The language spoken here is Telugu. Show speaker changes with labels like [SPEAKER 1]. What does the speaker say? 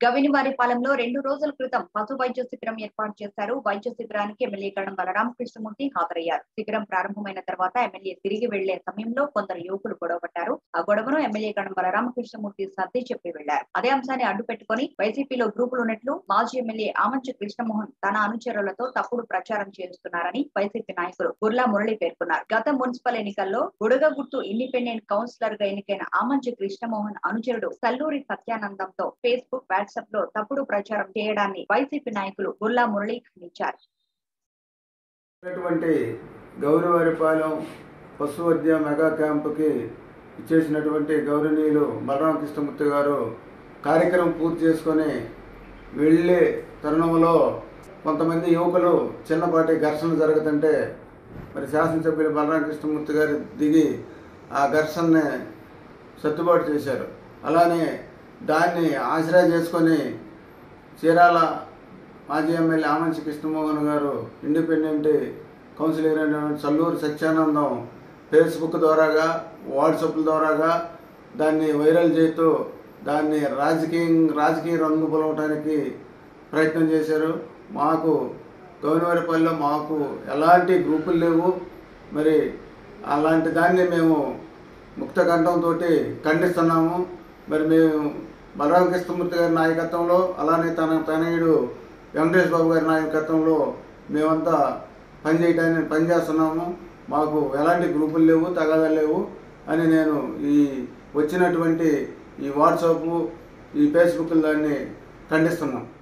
[SPEAKER 1] గవినివారిపాలెంలో రెండు రోజుల క్రితం పశు వైద్య శిబిరం ఏర్పాటు చేశారు వైద్య శిబిరానికి ఎమ్మెల్యే కడం బలరామకృష్ణమూర్తి హాజరయ్యారు శిబిరం ప్రారంభమైన తర్వాత ఎమ్మెల్యే తిరిగి వెళ్లే సమయంలో కొందరు యువకులు గొడవపడ్డారు ఆ గొడవను ఎమ్మెల్యే కడం బలరామకృష్ణమూర్తి సర్ది చెప్పి వెళ్లారు అదే అంశాన్ని అడ్డు పెట్టుకుని వైసీపీలో గ్రూపులు ఉన్నట్లు మాజీ ఎమ్మెల్యే ఆమంచి కృష్ణమోహన్ తన అనుచరులతో తప్పుడు ప్రచారం చేస్తున్నారని వైసీపీ నాయకులు బుర్లా మురళి పేర్కొన్నారు గత మున్సిపల్ ఎన్నికల్లో బుడగగుట్టు ఇండిపెండెంట్ కౌన్సిలర్ గా ఎన్నికైన ఆమంచి కృష్ణమోహన్ అనుచరుడు సల్లూరి సత్యానందంతో ఫేస్బుక్ వాట్సాప్ లో తప్పుడు ప్రచారం చేయడాన్ని వైసీపీ నాయకులు బుర్లా మురళి ఖండించారు
[SPEAKER 2] ఉన్నటువంటి గౌరవరిపాలెం పశు వైద్య మెగా క్యాంపుకి ఇచ్చేసినటువంటి గౌరవనీయులు బలరామ కృష్ణమూర్తి గారు కార్యక్రమం పూర్తి చేసుకొని వెళ్ళే తరుణంలో కొంతమంది యువకులు చిన్నపాటి ఘర్షణ జరుగుతుంటే మరి శాసనసభ్యులు బలరామ కృష్ణమూర్తి గారు దిగి ఆ ఘర్షణని సర్దుబాటు చేశారు అలానే దాన్ని ఆశ్రయ చేసుకొని చీరాల మాజీ ఎమ్మెల్యే ఆమంచి కృష్ణమోహన్ గారు ఇండిపెండెంట్ కౌన్సిలర్ అయినటువంటి సల్లూరు సత్యానందం ఫేస్బుక్ ద్వారాగా వాట్సాప్ల ద్వారాగా దాన్ని వైరల్ చేస్తూ దాన్ని రాజకీయం రాజకీయ రంగు పొలవటానికి ప్రయత్నం చేశారు మాకు గౌనవరిపల్లిలో మాకు ఎలాంటి గ్రూపులు లేవు మరి అలాంటి దాన్ని మేము ముక్త కంఠంతో ఖండిస్తున్నాము మరి మేము బలరామ కృష్ణమూర్తి గారి నాయకత్వంలో అలానే తన తనయుడు వెంకటేష్ బాబు గారి నాయకత్వంలో మేమంతా పనిచేయడానికి పనిచేస్తున్నాము మాకు ఎలాంటి గ్రూపులు లేవు తగాదాలు లేవు అని నేను ఈ వచ్చినటువంటి ఈ వాట్సాప్ ఈ ఫేస్బుక్ దాన్ని ఖండిస్తున్నాం